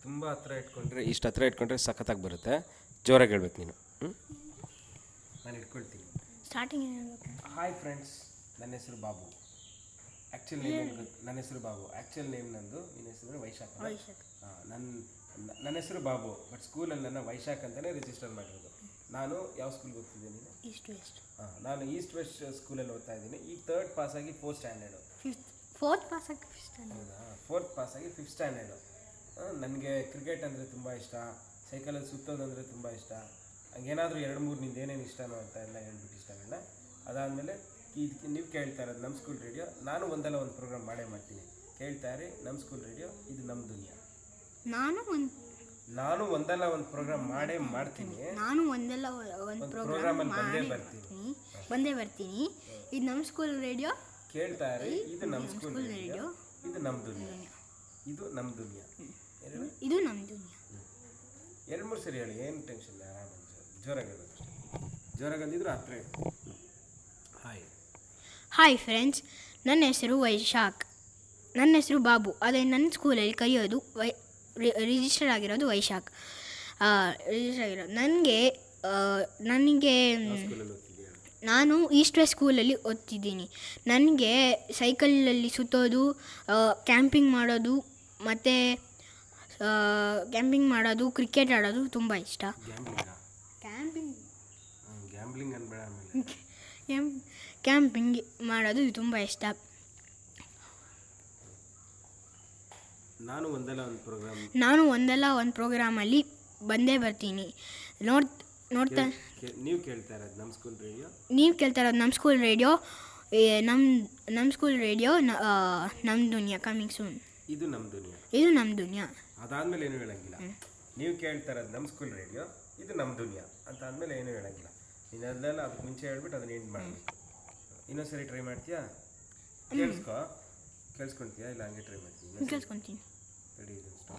ತುಂಬ ಹತ್ರ ಇಟ್ಕೊಂಡ್ರೆ ಇಷ್ಟು ಹತ್ರ ಇಟ್ಕೊಂಡ್ರೆ ಸಖತ್ತಾಗಿ ಬರುತ್ತೆ ಜೋರಾಗಿ ಹೇಳ್ಬೇಕು ನೀನು ಹ್ಞೂ ನಾನು ಇಟ್ಕೊಳ್ತೀನಿ ಸ್ಟಾರ್ಟಿಂಗ್ ಏನು ಹೇಳ್ಬೇಕು ಹಾಯ್ ಫ್ರೆಂಡ್ಸ್ ನನ್ನ ಹೆಸರು ಬಾಬು ಆ್ಯಕ್ಚುಲ್ ನೇಮ್ ಏನು ಗೊತ್ತು ನನ್ನ ಹೆಸರು ಬಾಬು ಆ್ಯಕ್ಚುಲ್ ನೇಮ್ ನಂದು ನಿನ್ನ ಹೆಸರು ವೈಶಾಖ್ ಅಲ್ಲ? ವೈಶಾಖ್. ಆ, ನನ್ನ ನನ್ನ ಹೆಸರು ಬಾಬು ಬಟ್ ಸ್ಕೂಲಲ್ಲಿ ನನ್ನ ವೈಶಾಖ್ ಅಂತಲೇ ರಿಜಿಸ್ಟರ್ ಮಾಡಿರೋದು ನಾನು ಯಾವ ಸ್ಕೂಲ್ಗೆ ಹೋಗ್ತಿದ್ದೀನಿ ನೀನು ಇಷ್ಟು ಎಷ್ಟು ಹಾಂ ನಾನು ಈಸ್ಟ್ ವೆಸ್ಟ್ ಸ್ಕೂಲಲ್ಲಿ ಓದ್ತಾ ಇದ್ದೀನಿ ಈಗ ತರ್ಡ್ ಪಾಸ್ ಆಗಿ fourth standard fifth fourth pass ಆಗಿ ಫಿಫ್ತ್ ಹೌದಾ ಫೋರ್ತ್ ಪಾಸ್ ಆಗಿ ಫಿಫ್ತ್ ಸ್ಟ್ಯಾಂಡರ್ಡು ನನಗೆ ಕ್ರಿಕೆಟ್ ಅಂದರೆ ತುಂಬ ಇಷ್ಟ ಸೈಕಲಲ್ಲಿ ಸುತ್ತೋದಂದರೆ ತುಂಬ ಇಷ್ಟ ಹಂಗೇನಾದರೂ ಎರಡು ಮೂರು ನಿಂದು ಏನೇನು ಇಷ್ಟನೋ ಅಂತ ಎಲ್ಲ ಹೇಳ್ಬಿಟ್ಟು ಇಷ್ಟಗಳನ್ನ ಅದಾದಮೇಲೆ ಇದಕ್ಕೆ ನೀವು ಕೇಳ್ತಾ ಇರೋದು ನಮ್ಮ ಸ್ಕೂಲ್ ರೇಡಿಯೋ ನಾನು ಒಂದಲ್ಲ ಒಂದು ಪ್ರೋಗ್ರಾಮ್ ಮಾಡೇ ಮಾಡ್ತೀನಿ ಕೇಳ್ತಾ ಇರಿ ನಮ್ಮ ಸ್ಕೂಲ್ ರೇಡಿಯೋ ಇದು ನಮ್ಮ ದುನಿಯಾ ನಾನು ಒಂದು ನಾನು ಒಂದಲ್ಲ ಒಂದು ಪ್ರೋಗ್ರಾಮ್ ಮಾಡೇ ಮಾಡ್ತೀನಿ ನಾನು ಒಂದೆಲ್ಲ ಒಂದು ಒಂದು ಪ್ರೋಗ್ರಾಮ್ ಪ್ರೋಗ್ರಾಮಲ್ಲಿ ಬಂದೇ ಮಾಡಿ ಬರ್ತೀನಿ ಬರ್ತೀನಿ ಬಂದೇ ಬರ್ತೀನಿ ಇದು ನಮ್ಮ ಸ್ಕೂಲ್ ರೇಡಿಯೋ ಕೇಳ್ತಾ ಇರಿ ಇದು ನಮ್ಮ ಸ್ಕೂಲ್ ಸ್ಕೂಲ್ ರೇಡಿಯೋ ರೇಡಿಯೋ ಇದು ನಮ್ಮ ದುನಿಯಾ ಇದು ನಮ್ಮ ದುನಿಯಾ ಎರಡು ಇದು ನಮ್ಮ ದುನಿಯಾ ಎರಡು ಮೂರು ಸರಿ ಹೇಳಿ ಏನು ಟೆನ್ಷನ್ ಇಲ್ಲ ಆರಾಮಾಗಿ ಜೋರಾಗಿ ಹೇಳ್ಬೇಕು ಅಷ್ಟೇ ಜೋರಾಗಿ ಅಂದಿದ್ರು ಹತ್ರ ಇಡು ಹಾಯ್ ಹಾಯ್ ಫ್ರೆಂಡ್ಸ್ ನನ್ನ ಹೆಸರು ವೈಶಾಖ್ ನನ್ನ ಹೆಸರು ಬಾಬು ಅದೇ ನನ್ನ ಸ್ಕೂಲಲ್ಲಿ ಕರೆಯೋದು ವೈ ರಿಜಿಸ್ಟರ್ ಆಗಿರೋದು ವೈಶಾಖ್ ರಿಜಿಸ್ಟರ್ ಆಗಿರೋದು ನನಗೆ ನನಗೆ ಸ್ಕೂಲಲ್ಲಿ ಓದ್ತಿದ್ದೀಯ ನಾನು ಈಸ್ಟ್ ವೆಸ್ಟ್ ಸ್ಕೂಲಲ್ಲಿ ಓದ್ತಿದ್ದೀನಿ ನನಗೆ ಸೈಕಲಲ್ಲಿ ಸುತ್ತೋದು ಕ್ಯಾಂಪಿಂಗ್ ಮಾಡೋದು ಮತ್ತು ಕ್ಯಾಂಪಿಂಗ್ ಮಾಡೋದು ಕ್ರಿಕೆಟ್ ಆಡೋದು ತುಂಬ ಇಷ್ಟ ಗ್ಯಾಂಬ್ಲಿಂಗಾ ಕ್ಯಾಂಪಿಂಗ್ ಗ್ಯಾಂಬ್ಲಿಂಗ್ ಅನ್ಬೇಡ ಆಮೇಲೆ ಕ್ಯಾಂಪಿಂಗ್ ಮಾಡೋದು ತುಂಬ ಇಷ್ಟ ನಾನು ಒಂದಲ್ಲ ಒಂದು ಪ್ರೋಗ್ರಾಮ್ ನಾನು ಒಂದಲ್ಲ ಒಂದು ಪ್ರೋಗ್ರಾಮಲ್ಲಿ ಬಂದೇ ಬರ್ತೀನಿ ನೋಡ್ ನೋಡ್ತಾ ನೀವು ಕೇಳ್ತಾ ಇರೋದು ನಮ್ಮ ಸ್ಕೂಲ್ ರೇಡಿಯೋ ನೀವು ಕೇಳ್ತಾ ಇರೋದು ನಮ್ಮ ಸ್ಕೂಲ್ ರೇಡಿಯೋ ನಮ್ಮ ನಮ್ಮ ಸ್ಕೂಲ್ ರೇಡಿಯೋ ನಮ್ಮ ದುನಿಯಾ ಕಮಿಂಗ್ ಸೂನ್ ಇದು ನಮ್ಮ ದುನಿಯಾ ಇದು ನಮ್ಮ ದುನಿಯಾ ಅದಾದಮೇಲೆ ಏನೂ ಹೇಳಂಗಿಲ್ಲ ನೀವು ಕೇಳ್ತಾ ಇರೋದು ನಮ್ಮ ಸ್ಕೂಲ್ ರೇಡಿಯೋ ಇದು ನಮ್ಮ ದುನಿಯಾ ಅಂತ ಆದಮೇಲೆ ಏನೂ ಹೇಳಂಗಿಲ್ಲ ನೀನು ಅದನ್ನೆಲ್ಲ ಅದಕ್ಕೆ ಮುಂಚೆ ಹೇಳ್ಬಿಟ್ಟು ಅದನ್ನ ಎಂಡ್ ಮಾಡಬೇಕು ಇನ್ನೊಂದ್ಸರಿ ಟ್ರೈ ಮಾಡ್ತೀಯಾ ಕೇಳಿಸ್ಕೊ ಕೇಳಿಸ್ಕೊಂತೀಯಾ ಇಲ್ಲ ಹಂಗೆ ಟ್ರೈ ಮಾಡ್ತೀಯ ಕೇಳಿಸ್ಕೊತೀನಿ ರೆಡಿ ಇದು